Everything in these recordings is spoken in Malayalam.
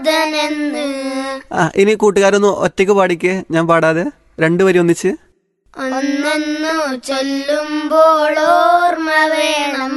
നാഥനെന്ന് ആ ഇനി കൂട്ടുകാരൊന്ന് ഒറ്റയ്ക്ക് പാടിക്കേ ഞാൻ പാടാതെ രണ്ടുപേരും ഒന്നിച്ച് ഒന്നെന്നു ചൊല്ലുമ്പോൾ ഓർമ്മ വേണം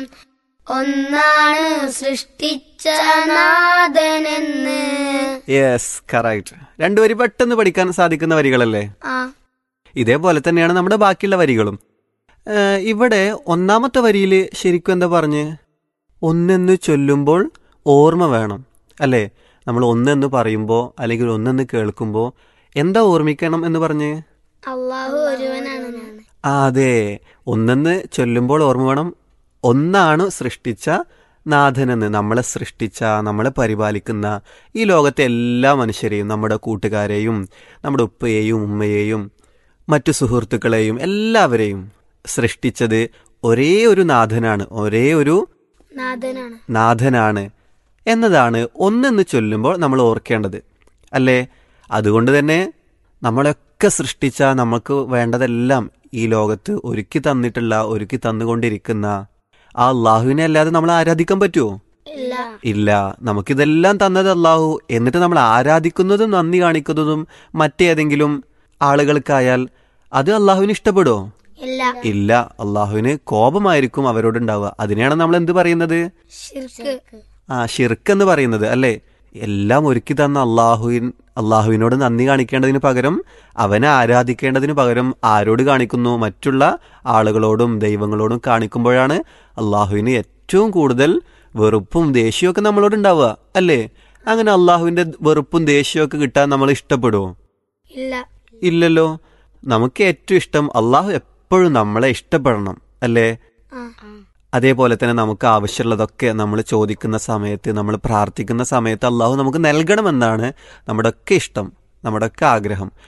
ഒന്നാണ് സൃഷ്ടിച്ച നാഥനെന്ന് യെസ് കറക്റ്റ് രണ്ടുപേരും പെട്ടെന്ന് പഠിക്കാൻ സാധിക്കുന്ന വരികളല്ലേ ആ ഇതേപോലെ തന്നെയാണ് നമ്മുടെ ബാക്കിയുള്ള വരികളും ഏഹ് ഇവിടെ ഒന്നാമത്തെ വരിയിൽ ശരിക്കും എന്താ പറഞ്ഞ് ഒന്നെന്ന് ചൊല്ലുമ്പോൾ ഓർമ്മ വേണം അല്ലേ നമ്മൾ ഒന്നെന്ന് പറയുമ്പോൾ അല്ലെങ്കിൽ ഒന്നെന്ന് കേൾക്കുമ്പോൾ എന്താ ഓർമ്മിക്കണം എന്ന് പറഞ്ഞ് അള്ളാഹു ഒരുവനാണ് ആ അതെ ഒന്നെന്ന് ചൊല്ലുമ്പോൾ ഓർമ്മ വേണം ഒന്നാണ് സൃഷ്ടിച്ച നാഥനെന്ന് നമ്മളെ സൃഷ്ടിച്ച നമ്മളെ പരിപാലിക്കുന്ന ഈ ലോകത്തെ എല്ലാ മനുഷ്യരെയും നമ്മുടെ കൂട്ടുകാരെയും നമ്മുടെ ഉപ്പയെയും ഉമ്മയെയും മറ്റു സുഹൃത്തുക്കളെയും എല്ലാവരെയും സൃഷ്ടിച്ചത് ഒരേ ഒരു നാഥനാണ് ഒരേ ഒരു നാഥനാണ് നാഥനാണ് എന്നതാണ് ഒന്നെന്ന് ചൊല്ലുമ്പോൾ നമ്മൾ ഓർക്കേണ്ടത് അല്ലേ അതുകൊണ്ട് തന്നെ നമ്മളെയൊക്കെ സൃഷ്ടിച്ച നമുക്ക് വേണ്ടതെല്ലാം ഈ ലോകത്ത് ഒരുക്കി തന്നിട്ടുള്ള ഒരുക്കി തന്നുകൊണ്ടിരിക്കുന്ന ആ അള്ളാഹുവിനെ അല്ലാതെ നമ്മൾ ആരാധിക്കാൻ പറ്റുമോ ഇല്ല ഇല്ല നമുക്കിതെല്ലാം തന്നത് അള്ളാഹു എന്നിട്ട് നമ്മൾ ആരാധിക്കുന്നതും നന്ദി കാണിക്കുന്നതും മറ്റേതെങ്കിലും ആളുകൾക്കായാൽ അത് അള്ളാഹുവിന് ഇഷ്ടപ്പെടുമോ ഇല്ല ഇല്ല അള്ളാഹുവിന് കോപമായിരിക്കും അവരോടുണ്ടാവുക അതിനെയാണ് നമ്മൾ എന്ത് പറയുന്നത് ശിർക്ക് ആ ഷിർക്ക് എന്ന് പറയുന്നത് അല്ലേ എല്ലാം ഒരുക്കി തന്ന അള്ളാഹുവിൻ അള്ളാഹുവിനോട് നന്ദി കാണിക്കേണ്ടതിന് പകരം അവനെ ആരാധിക്കേണ്ടതിന് പകരം ആരോട് കാണിക്കുന്നു മറ്റുള്ള ആളുകളോടും ദൈവങ്ങളോടും കാണിക്കുമ്പോഴാണ് അള്ളാഹുവിന് ഏറ്റവും കൂടുതൽ വെറുപ്പും ദേഷ്യവും ഒക്കെ നമ്മളോട് ഉണ്ടാവുക അല്ലേ അങ്ങനെ അള്ളാഹുവിന്റെ വെറുപ്പും ദേഷ്യവും ഒക്കെ കിട്ടാൻ നമ്മൾ ഇഷ്ടപ്പെടുമോ ഇല്ല ഇല്ലല്ലോ നമുക്ക് ഏറ്റവും ഇഷ്ടം അള്ളാഹു എപ്പോഴും നമ്മളെ ഇഷ്ടപ്പെടണം അല്ലേ ആ അതേപോലെ തന്നെ നമുക്ക് ആവശ്യമുള്ളതൊക്കെ നമ്മൾ ചോദിക്കുന്ന സമയത്ത് നമ്മൾ പ്രാർത്ഥിക്കുന്ന സമയത്ത് അള്ളാഹു നമുക്ക് നൽകണമെന്നാണ് നമ്മുടെയൊക്കെ ഇഷ്ടം നമ്മുടെയൊക്കെ ആഗ്രഹം